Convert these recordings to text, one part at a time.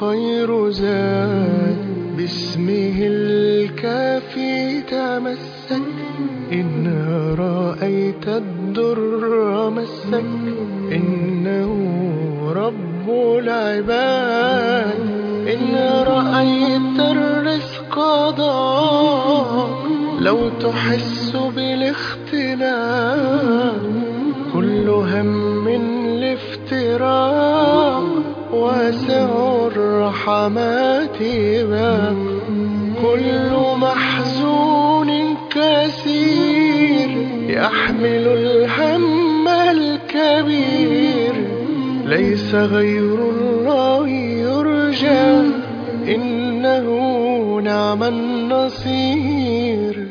خير زاد باسمه الكافي تمسك إن رأيت الدر مسك إنه رب العباد إن رأيت الرزق ضاق لو تحس بالاختلاف كل هم الافتراق واسع الرحمات باب كل محزون كثير يحمل الهم الكبير ليس غير الله يرجى إنه نعم النصير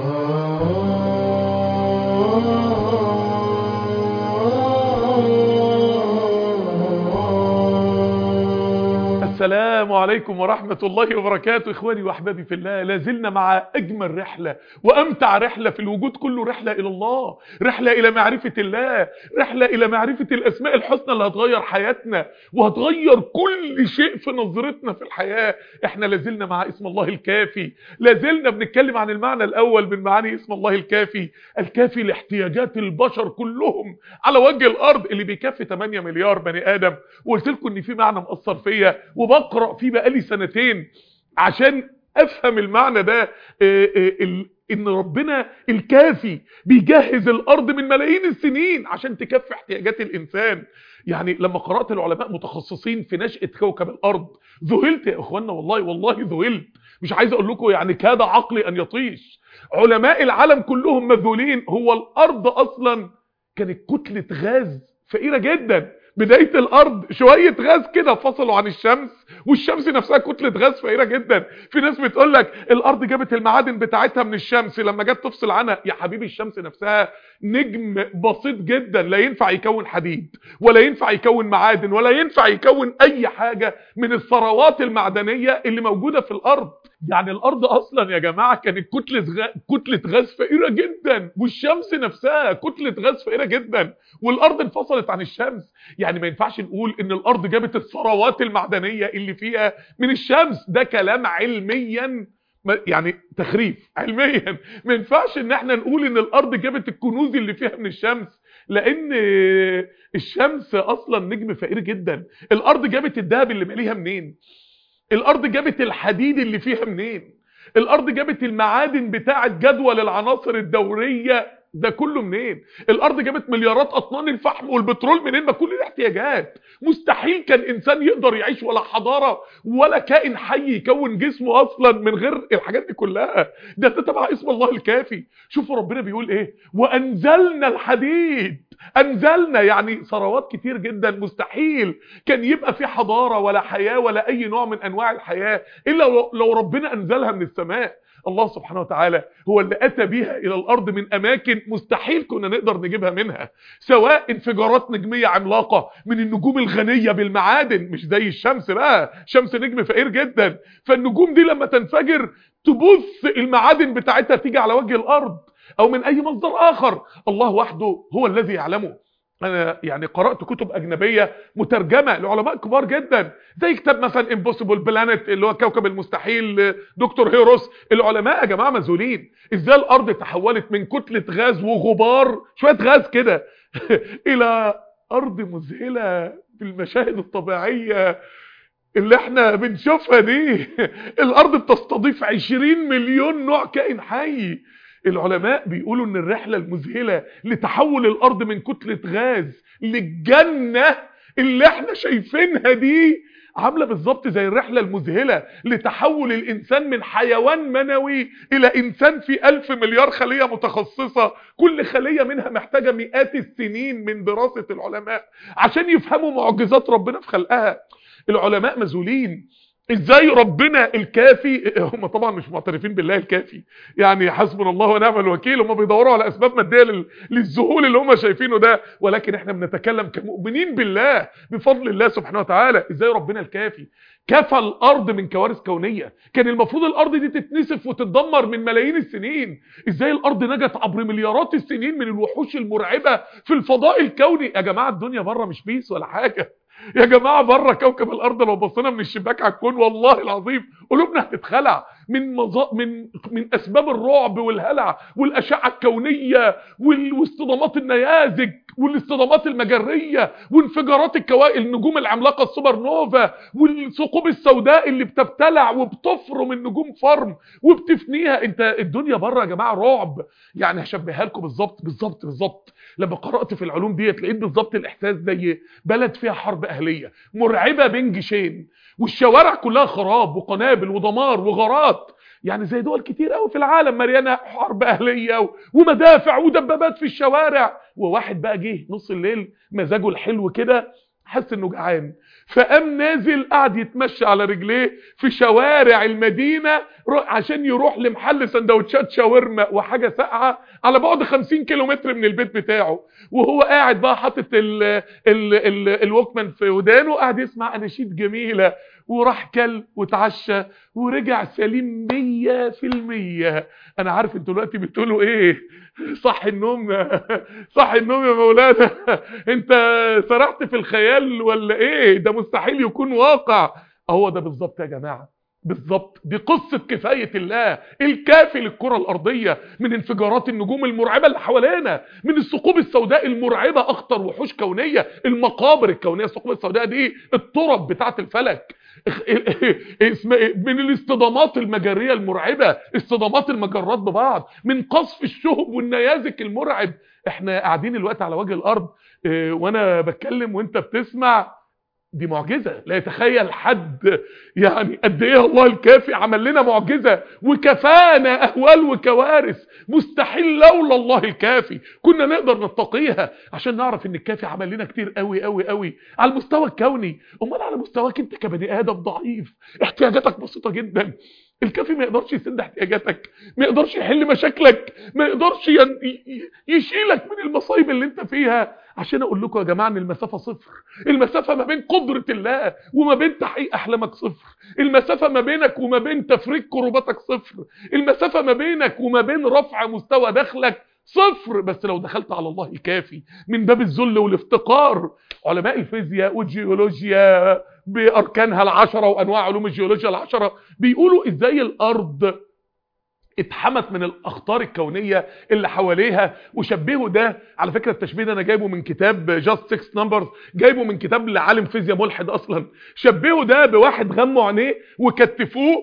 السلام عليكم ورحمة الله وبركاته إخواني وأحبابي في الله لازلنا مع أجمل رحلة وأمتع رحلة في الوجود كله رحلة إلى الله رحلة إلى معرفة الله رحلة إلى معرفة الأسماء الحسنى اللي هتغير حياتنا وهتغير كل شيء في نظرتنا في الحياة إحنا لازلنا مع اسم الله الكافي لازلنا بنتكلم عن المعنى الأول من معاني اسم الله الكافي الكافي لاحتياجات البشر كلهم على وجه الأرض اللي بيكفي 8 مليار بني آدم وقلت لكم إن في معنى مأثر فيا وبقرأ فيه بقالي سنتين عشان افهم المعنى ده آه، آه، ال- ان ربنا الكافي بيجهز الارض من ملايين السنين عشان تكفي احتياجات الانسان يعني لما قرأت العلماء متخصصين في نشأة كوكب الارض ذهلت يا اخوانا والله والله ذهلت مش عايز اقول لكم يعني كاد عقلي ان يطيش علماء العالم كلهم مذهولين هو الارض اصلا كانت كتلة غاز فقيرة جدا بداية الارض شوية غاز كده فصلوا عن الشمس والشمس نفسها كتلة غاز فقيرة جدا في ناس بتقول لك الارض جابت المعادن بتاعتها من الشمس لما جت تفصل عنها يا حبيبي الشمس نفسها نجم بسيط جدا لا ينفع يكون حديد ولا ينفع يكون معادن ولا ينفع يكون اي حاجة من الثروات المعدنية اللي موجودة في الارض يعني الارض اصلا يا جماعة كانت كتلة غاز كتلة غاز فقيرة جدا والشمس نفسها كتلة غاز فقيرة جدا والارض انفصلت عن الشمس يعني ما ينفعش نقول ان الارض جابت الثروات المعدنية اللي فيها من الشمس ده كلام علميا ما- يعني تخريف علميا ما ينفعش ان احنا نقول ان الارض جابت الكنوز اللي فيها من الشمس لان الشمس اصلا نجم فقير جدا الارض جابت الذهب اللي ماليها منين الارض جابت الحديد اللي فيها منين الارض جابت المعادن بتاعه جدول العناصر الدوريه ده كله منين الارض جابت مليارات اطنان الفحم والبترول منين ما كل دي احتياجات مستحيل كان انسان يقدر يعيش ولا حضاره ولا كائن حي يكون جسمه اصلا من غير الحاجات دي كلها ده ده تبع اسم الله الكافي شوفوا ربنا بيقول ايه وانزلنا الحديد انزلنا يعني ثروات كتير جدا مستحيل كان يبقى في حضاره ولا حياه ولا اي نوع من انواع الحياه الا لو- لو ربنا انزلها من السماء الله سبحانه وتعالى هو اللي اتى بيها الى الارض من اماكن مستحيل كنا نقدر نجيبها منها سواء انفجارات نجميه عملاقه من النجوم الغنيه بالمعادن مش زي الشمس بقى شمس نجم فقير جدا فالنجوم دي لما تنفجر تبث المعادن بتاعتها تيجي على وجه الارض او من اي مصدر اخر الله وحده هو الذي يعلمه انا يعني قرات كتب اجنبيه مترجمه لعلماء كبار جدا زي كتاب مثلا امبوسيبل بلانت اللي هو كوكب المستحيل دكتور هيروس العلماء يا جماعه مذهولين ازاي الارض تحولت من كتله غاز وغبار شويه غاز كده الى ارض مذهله بالمشاهد الطبيعيه اللي احنا بنشوفها دي الارض بتستضيف 20 مليون نوع كائن حي العلماء بيقولوا ان الرحلة المذهلة لتحول الارض من كتلة غاز للجنة اللي احنا شايفينها دي عاملة بالظبط زي الرحلة المذهلة لتحول الانسان من حيوان منوي الى انسان في الف مليار خلية متخصصة كل خلية منها محتاجة مئات السنين من دراسة العلماء عشان يفهموا معجزات ربنا في خلقها العلماء مذهولين ازاي ربنا الكافي هم طبعا مش معترفين بالله الكافي يعني حسبنا الله ونعم الوكيل هم بيدوروا على اسباب ماديه لل- للذهول اللي هم شايفينه ده ولكن احنا بنتكلم كمؤمنين بالله بفضل الله سبحانه وتعالى ازاي ربنا الكافي كفى الارض من كوارث كونيه كان المفروض الارض دي تتنسف وتتدمر من ملايين السنين ازاي الارض نجت عبر مليارات السنين من الوحوش المرعبه في الفضاء الكوني يا جماعه الدنيا بره مش بيس ولا حاجه يا جماعه بره كوكب الارض لو بصينا من الشباك على الكون والله العظيم قلوبنا هتتخلع من مظا... من من اسباب الرعب والهلع والاشعه الكونيه وال... واصطدامات النيازك والاصطدامات المجريه وانفجارات الكوائن النجوم العملاقه السوبر نوفا والثقوب السوداء اللي بتبتلع وبتفرم النجوم فرم وبتفنيها انت الدنيا بره يا جماعه رعب يعني هشبهها لكم بالظبط بالظبط بالظبط لما قرات في العلوم ديت لقيت بالظبط الاحساس زي بلد فيها حرب اهليه مرعبه بين جيشين والشوارع كلها خراب وقنابل ودمار وغارات يعني زي دول كتير قوي في العالم مليانه حرب اهليه و- ومدافع ودبابات في الشوارع وواحد بقى جه نص الليل مزاجه الحلو كده حس انه جعان فقام نازل قعد يتمشى على رجليه في شوارع المدينه رو- عشان يروح لمحل سندوتشات شاورما وحاجه ساقعه على بعد 50 كيلومتر من البيت بتاعه وهو قاعد بقى حاطط ال ال ال الوكمان في ودانه قاعد يسمع اناشيد جميله وراح كل وتعشى ورجع سليم مية في المية انا عارف انتوا دلوقتي بتقولوا ايه صح النوم صح النوم يا مولانا انت سرحت في الخيال ولا ايه ده مستحيل يكون واقع هو ده بالظبط يا جماعة بالظبط دي قصة كفاية الله الكافي للكرة الأرضية من انفجارات النجوم المرعبة اللي حوالينا من الثقوب السوداء المرعبة أخطر وحوش كونية المقابر الكونية الثقوب السوداء دي الترب بتاعة الفلك اسم من الاصطدامات المجرية المرعبة اصطدامات المجرات ببعض من قصف الشهب والنيازك المرعب احنا قاعدين الوقت على وجه الارض اه، وانا بتكلم وانت بتسمع دي معجزة لا يتخيل حد يعني قد ايه الله الكافي عمل لنا معجزة وكفانا اهوال وكوارث مستحيل لولا الله الكافي كنا نقدر نتقيها عشان نعرف ان الكافي عمل لنا كتير قوي قوي قوي على المستوى الكوني امال على مستواك انت كبني ادم ضعيف احتياجاتك بسيطة جدا الكافي ما يقدرش يسد احتياجاتك ما يقدرش يحل مشاكلك ما يقدرش ين... ي- يشيلك من المصايب اللي انت فيها عشان اقول لكم يا جماعه ان المسافه صفر المسافه ما بين قدره الله وما بين تحقيق احلامك صفر المسافه ما بينك وما بين تفريج كرباتك صفر المسافه ما بينك وما بين رفع مستوى دخلك صفر بس لو دخلت على الله الكافي من باب الذل والافتقار علماء الفيزياء والجيولوجيا باركانها العشره وانواع علوم الجيولوجيا العشره بيقولوا ازاي الارض اتحمت من الاخطار الكونيه اللي حواليها وشبهوا ده على فكره التشبيه ده انا جايبه من كتاب جاست 6 نمبرز جايبه من كتاب لعالم فيزياء ملحد اصلا شبهوا ده بواحد غموا عينيه وكتفوه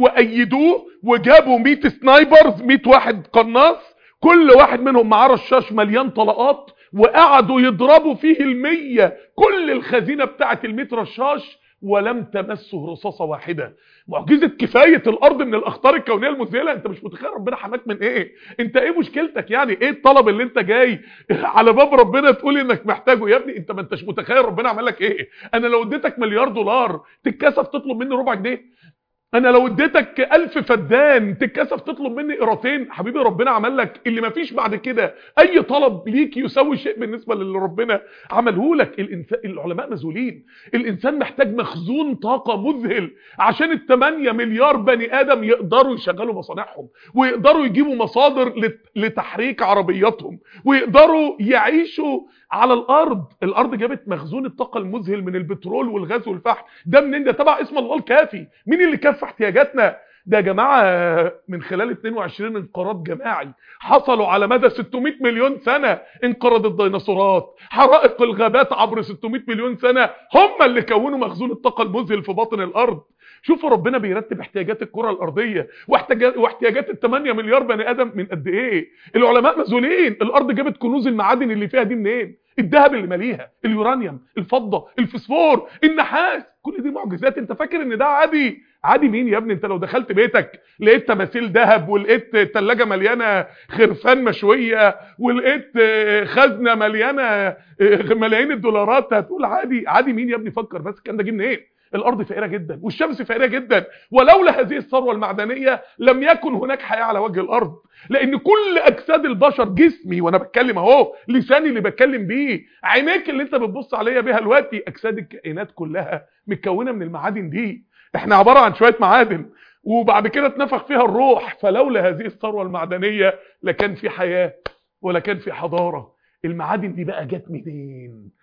وايدوه وجابوا 100 سنايبرز 100 واحد قناص كل واحد منهم معاه رشاش مليان طلقات وقعدوا يضربوا فيه المية كل الخزينة بتاعت الميت رشاش ولم تمسه رصاصة واحدة معجزة كفاية الأرض من الأخطار الكونية المذهلة أنت مش متخيل ربنا حماك من إيه أنت إيه مشكلتك يعني إيه الطلب اللي أنت جاي على باب ربنا تقول إنك محتاجه يا ابني أنت ما أنتش متخيل ربنا عمل لك إيه أنا لو اديتك مليار دولار تتكسف تطلب مني ربع جنيه انا لو اديتك الف فدان تتكسف تطلب مني قيرتين حبيبي ربنا عمل لك اللي ما فيش بعد كده اي طلب ليك يساوي شيء بالنسبه للي ربنا عمله لك الانسان العلماء مذهولين الانسان محتاج مخزون طاقه مذهل عشان الثمانية مليار بني ادم يقدروا يشغلوا مصانعهم ويقدروا يجيبوا مصادر لت- لتحريك عربياتهم ويقدروا يعيشوا على الارض الارض جابت مخزون الطاقه المذهل من البترول والغاز والفحم ده منين ده تبع اسم الله الكافي مين اللي كفى احتياجاتنا ده يا جماعه من خلال 22 انقراض جماعي حصلوا على مدى 600 مليون سنه انقرض الديناصورات حرائق الغابات عبر 600 مليون سنه هم اللي كونوا مخزون الطاقه المذهل في باطن الارض شوفوا ربنا بيرتب احتياجات الكره الارضيه واحتياجات واحتياجات ال 8 مليار بني ادم من قد ايه العلماء مذهولين الارض جابت كنوز المعادن اللي فيها دي منين الذهب اللي ماليها اليورانيوم الفضه الفسفور النحاس كل دي معجزات انت فاكر ان ده عادي عادي مين يا ابني انت لو دخلت بيتك لقيت تماثيل ذهب ولقيت ثلاجه مليانه خرفان مشويه ولقيت آه، خزنه مليانه آه، ملايين الدولارات هتقول عادي عادي مين يا ابني فكر بس الكلام ده جه منين الارض فقيره جدا والشمس فقيره جدا ولولا هذه الثروه المعدنيه لم يكن هناك حياه على وجه الارض لان كل اجساد البشر جسمي وانا بتكلم اهو لساني اللي بتكلم بيه عينيك اللي انت بتبص عليا بيها دلوقتي اجساد الكائنات كلها متكونه من المعادن دي احنا عباره عن شويه معادن وبعد كده اتنفخ فيها الروح فلولا هذه الثروه المعدنيه لكان في حياه ولا كان في حضاره المعادن دي بقى جت منين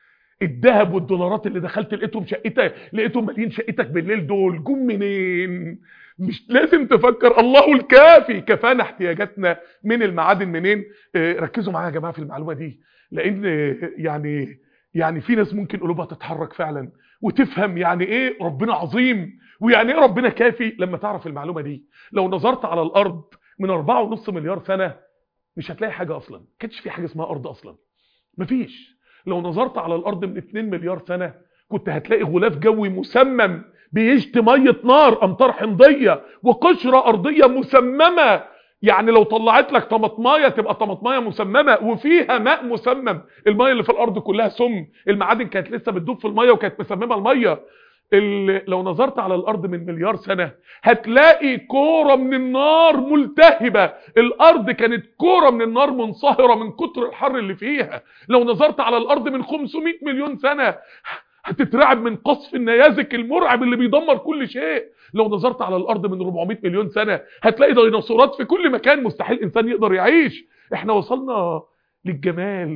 الذهب والدولارات اللي دخلت لقيتهم شقتك لقيتهم مالين شقتك بالليل دول جم منين مش لازم تفكر الله الكافي كفانا احتياجاتنا من المعادن منين آه، ركزوا معايا يا جماعه في المعلومه دي لان آه، يعني يعني في ناس ممكن قلوبها تتحرك فعلا وتفهم يعني ايه ربنا عظيم ويعني ايه ربنا كافي لما تعرف المعلومه دي لو نظرت على الارض من 4.5 مليار سنه مش هتلاقي حاجه اصلا ما كانش في حاجه اسمها ارض اصلا مفيش لو نظرت على الارض من 2 مليار سنه كنت هتلاقي غلاف جوي مسمم بيشت ميه نار امطار حمضيه وقشره ارضيه مسممه يعني لو طلعت لك طماطمايه تبقى طماطمايه مسممه وفيها ماء مسمم الميه اللي في الارض كلها سم المعادن كانت لسه بتدوب في الميه وكانت مسممه الميه ال- لو نظرت على الارض من مليار سنه هتلاقي كوره من النار ملتهبه الارض كانت كوره من النار منصهره من كتر الحر اللي فيها لو نظرت على الارض من 500 مليون سنه هتترعب من قصف النيازك المرعب اللي بيدمر كل شيء لو نظرت على الارض من 400 مليون سنه هتلاقي ديناصورات في كل مكان مستحيل انسان يقدر يعيش احنا وصلنا للجمال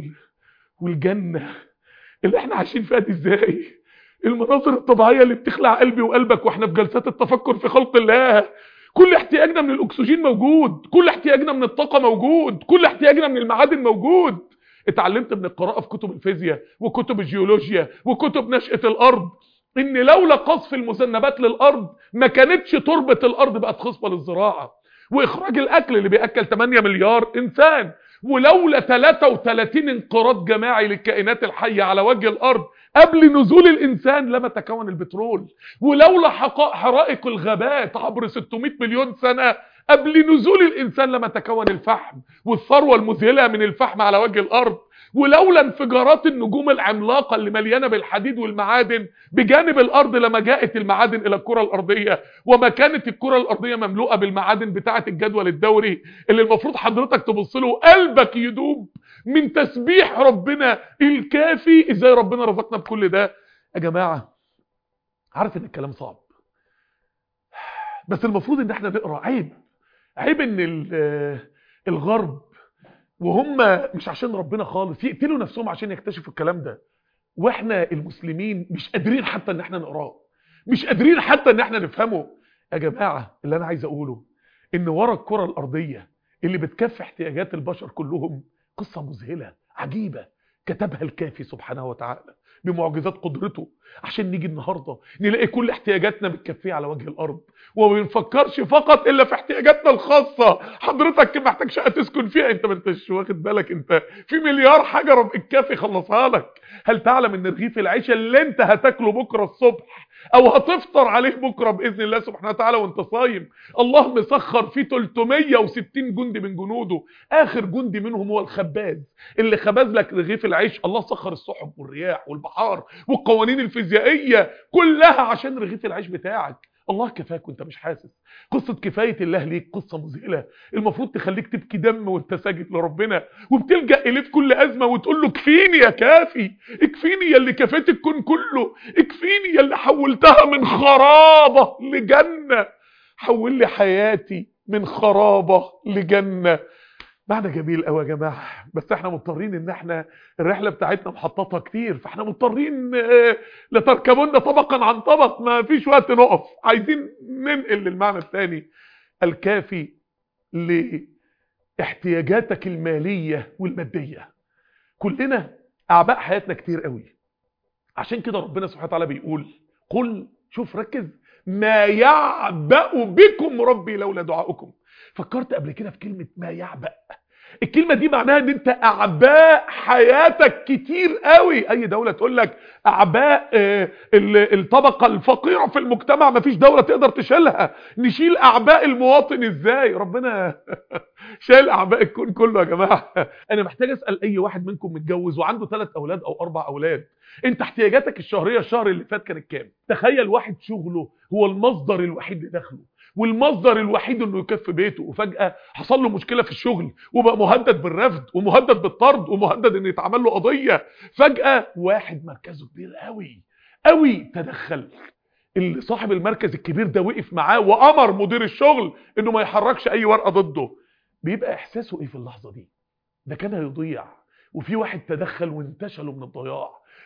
والجنه اللي احنا عايشين فيها دي ازاي المناظر الطبيعيه اللي بتخلع قلبي وقلبك واحنا في جلسات التفكر في خلق الله كل احتياجنا من الاكسجين موجود كل احتياجنا من الطاقه موجود كل احتياجنا من المعادن موجود اتعلمت من القراءه في كتب الفيزياء وكتب الجيولوجيا وكتب نشأة الارض ان لولا قصف المذنبات للارض ما كانتش تربه الارض بقت خصبه للزراعه واخراج الاكل اللي بياكل 8 مليار انسان ولولا 33 انقراض جماعي للكائنات الحيه على وجه الارض قبل نزول الانسان لما تكون البترول ولولا حقا- حرائق الغابات عبر 600 مليون سنه قبل نزول الانسان لما تكون الفحم والثروه المذهله من الفحم على وجه الارض ولولا انفجارات النجوم العملاقه اللي مليانه بالحديد والمعادن بجانب الارض لما جاءت المعادن الى الكره الارضيه وما كانت الكره الارضيه مملوءه بالمعادن بتاعه الجدول الدوري اللي المفروض حضرتك تبص له قلبك يدوب من تسبيح ربنا الكافي ازاي ربنا رزقنا بكل ده يا جماعه عارف ان الكلام صعب بس المفروض ان احنا نقرا عيب عيب ان ال- الغرب وهم مش عشان ربنا خالص يقتلوا نفسهم عشان يكتشفوا الكلام ده واحنا المسلمين مش قادرين حتى ان احنا نقراه مش قادرين حتى ان احنا نفهمه يا جماعه اللي انا عايز اقوله ان ورا الكره الارضيه اللي بتكفي احتياجات البشر كلهم قصه مذهله عجيبه كتبها الكافي سبحانه وتعالى بمعجزات قدرته عشان نيجي النهارده نلاقي كل احتياجاتنا بتكفيه على وجه الارض وما بنفكرش فقط الا في احتياجاتنا الخاصه حضرتك محتاج شقه تسكن فيها انت ما انتش واخد بالك انت في مليار حاجه رب الكافي خلصها لك هل تعلم ان رغيف العيش اللي انت هتاكله بكره الصبح او هتفطر عليه بكره باذن الله سبحانه وتعالى وانت صايم الله مسخر فيه 360 جندي من جنوده اخر جندي منهم هو الخباز اللي خبز لك رغيف العيش الله سخر السحب والرياح والبحار والقوانين الفيزيائيه كلها عشان رغيف العيش بتاعك الله كفاك وانت مش حاسس قصة كفاية الله ليك قصة مذهلة المفروض تخليك تبكي دم وانت ساجد لربنا وبتلجأ إليه في كل أزمة وتقول له اكفيني يا كافي اكفيني يا اللي كفيت الكون كله اكفيني يا اللي حولتها من خرابة لجنة حول لي حياتي من خرابة لجنة معنى جميل قوي يا جماعه بس احنا مضطرين ان احنا الرحله بتاعتنا محططها كتير فاحنا مضطرين آه، لتركبن طبقا عن طبق ما فيش وقت نقف عايزين ننقل للمعنى الثاني الكافي لاحتياجاتك الماليه والماديه كلنا اعباء حياتنا كتير قوي عشان كده ربنا سبحانه وتعالى بيقول قل شوف ركز ما يعبأ بكم ربي لولا دعاؤكم فكرت قبل كده في كلمة ما يعبأ الكلمة دي معناها ان انت اعباء حياتك كتير قوي اي دولة تقول لك اعباء آه، ال- الطبقة الفقيرة في المجتمع مفيش دولة تقدر تشيلها نشيل اعباء المواطن ازاي ربنا شايل اعباء الكون كله يا جماعة انا محتاج اسأل اي واحد منكم متجوز وعنده ثلاث اولاد او اربع اولاد انت احتياجاتك الشهرية الشهر اللي فات كانت كام تخيل واحد شغله هو المصدر الوحيد لدخله والمصدر الوحيد انه يكفي بيته وفجأة حصل له مشكلة في الشغل وبقى مهدد بالرفض ومهدد بالطرد ومهدد ان يتعمل له قضية فجأة واحد مركزه كبير قوي قوي تدخل اللي صاحب المركز الكبير ده وقف معاه وامر مدير الشغل انه ما يحركش اي ورقة ضده بيبقى احساسه ايه في اللحظة دي ده كان هيضيع وفي واحد تدخل وانتشله من الضياع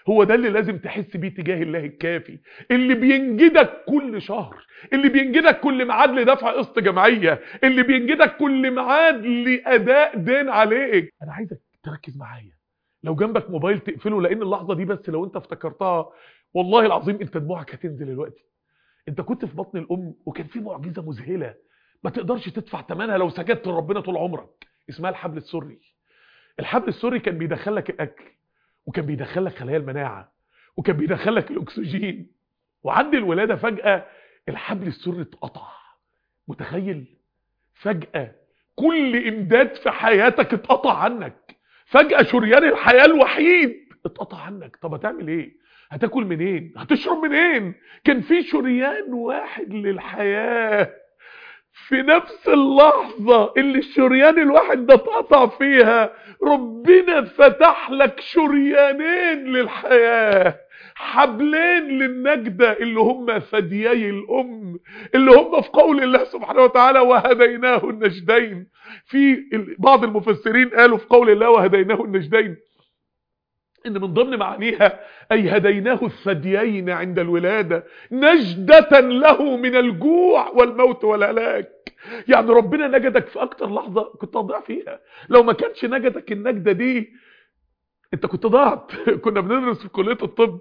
هو ده اللي لازم تحس بيه تجاه الله الكافي اللي بينجدك كل شهر اللي بينجدك كل ميعاد لدفع قسط جمعيه اللي بينجدك كل ميعاد لاداء دين عليك انا عايزك تركز معايا لو جنبك موبايل تقفله لان اللحظه دي بس لو انت افتكرتها والله العظيم انت دموعك هتنزل دلوقتي انت كنت في بطن الام وكان في معجزه مذهله ما تقدرش تدفع ثمنها لو سجدت لربنا طول عمرك اسمها الحبل السري الحبل السري كان بيدخلك الاكل وكان بيدخلك خلايا المناعه وكان بيدخلك الاكسجين وعند الولاده فجاه الحبل السري اتقطع متخيل فجاه كل امداد في حياتك اتقطع عنك فجاه شريان الحياه الوحيد اتقطع عنك طب هتعمل ايه هتاكل منين هتشرب منين كان في شريان واحد للحياه في نفس اللحظة اللي الشريان الواحد ده اتقطع فيها ربنا فتح لك شريانين للحياة حبلين للنجدة اللي هم ثديي الأم اللي هم في قول الله سبحانه وتعالى وهديناه النجدين في بعض المفسرين قالوا في قول الله وهديناه النجدين ان من ضمن معانيها اي هديناه الثديين عند الولادة نجدة له من الجوع والموت والهلاك يعني ربنا نجدك في اكتر لحظة كنت هتضيع فيها لو ما كانش نجدك النجدة دي انت كنت ضاعت كنا بندرس في كلية الطب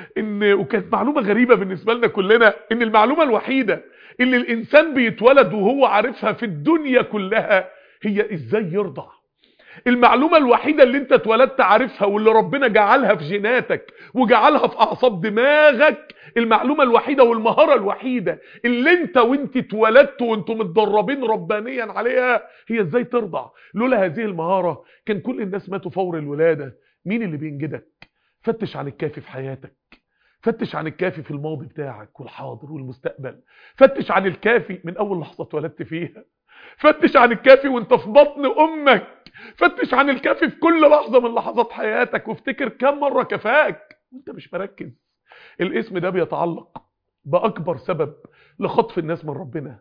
ان وكانت معلومة غريبة بالنسبة لنا كلنا ان المعلومة الوحيدة اللي الانسان بيتولد وهو عارفها في الدنيا كلها هي ازاي يرضع المعلومة الوحيدة اللي انت اتولدت عارفها واللي ربنا جعلها في جيناتك وجعلها في اعصاب دماغك المعلومة الوحيدة والمهارة الوحيدة اللي انت وانت اتولدت وانتم متدربين ربانيا عليها هي ازاي ترضع لولا هذه المهارة كان كل الناس ماتوا فور الولادة مين اللي بينجدك فتش عن الكافي في حياتك فتش عن الكافي في الماضي بتاعك والحاضر والمستقبل فتش عن الكافي من اول لحظة اتولدت فيها فتش عن الكافي وانت في بطن امك فتش عن الكافي في كل لحظة من لحظات حياتك وافتكر كم مرة كفاك وانت مش مركز الاسم ده بيتعلق بأكبر سبب لخطف الناس من ربنا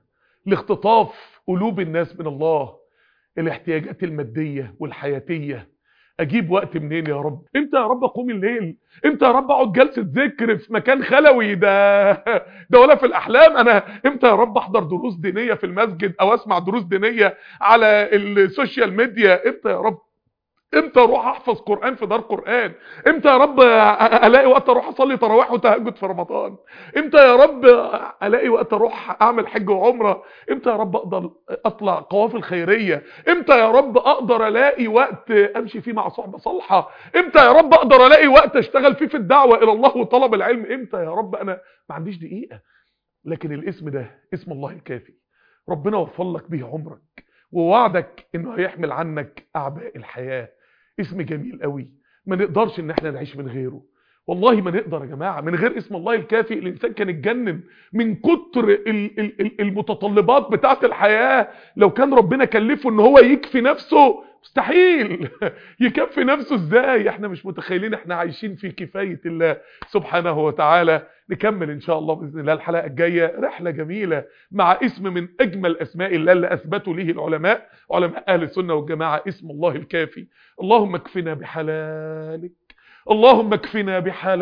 لاختطاف قلوب الناس من الله الاحتياجات المادية والحياتية اجيب وقت منين يا رب امتى يا رب اقوم الليل امتى يا رب اقعد جلسه ذكر في مكان خلوي ده ده ولا في الاحلام انا امتى يا رب احضر دروس دينيه في المسجد او اسمع دروس دينيه على السوشيال ميديا امتى يا رب امتى اروح احفظ قران في دار قران امتى يا رب الاقي وقت اروح اصلي تراويح وتهجد في رمضان امتى يا رب الاقي وقت اروح اعمل حج وعمره امتى يا رب اقدر اطلع قوافل خيريه امتى يا رب اقدر الاقي وقت امشي فيه مع صحبه صالحه امتى يا رب اقدر الاقي وقت اشتغل فيه في الدعوه الى الله وطلب العلم امتى يا رب انا ما عنديش دقيقه لكن الاسم ده اسم الله الكافي ربنا وفر لك به عمرك ووعدك انه هيحمل عنك اعباء الحياه اسم جميل قوي ما نقدرش ان احنا نعيش من غيره والله ما نقدر يا جماعة من غير اسم الله الكافي الانسان كان اتجنن من كتر ال- ال- ال- المتطلبات بتاعة الحياة لو كان ربنا كلفه ان هو يكفي نفسه مستحيل يكفي نفسه ازاي احنا مش متخيلين احنا عايشين في كفاية الله سبحانه وتعالى نكمل ان شاء الله باذن الله الحلقه الجايه رحله جميله مع اسم من اجمل اسماء الله اللي اثبتوا له العلماء علماء اهل السنه والجماعه اسم الله الكافي اللهم اكفنا بحلالك اللهم اكفنا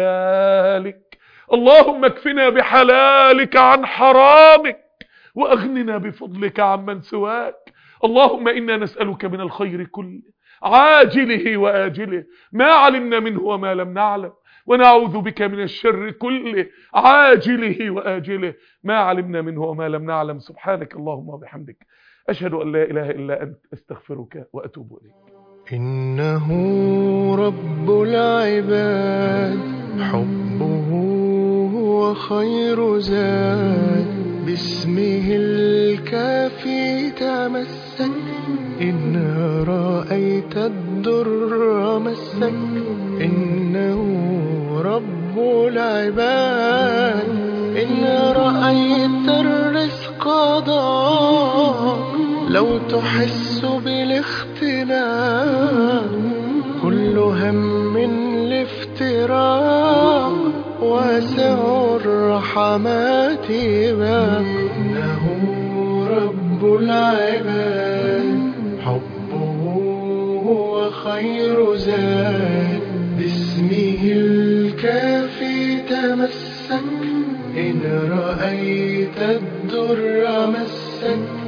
بحلالك اللهم اكفنا بحلالك عن حرامك واغننا بفضلك عمن سواك اللهم انا نسالك من الخير كله عاجله واجله ما علمنا منه وما لم نعلم ونعوذ بك من الشر كله عاجله وآجله ما علمنا منه وما لم نعلم سبحانك اللهم وبحمدك أشهد أن لا إله إلا أنت أستغفرك وأتوب إليك إنه رب العباد حبه هو خير زاد باسمه الكافي تمسك إن رأيت الدر مسك إنه رب العباد إن رأيت الرزق ضاق لو تحس بالاختلاف كل هم الافتراق واسع الرحمات باب إنه رب العباد حبه هو خير زاد باسمه الكريم رأيت الدر مسك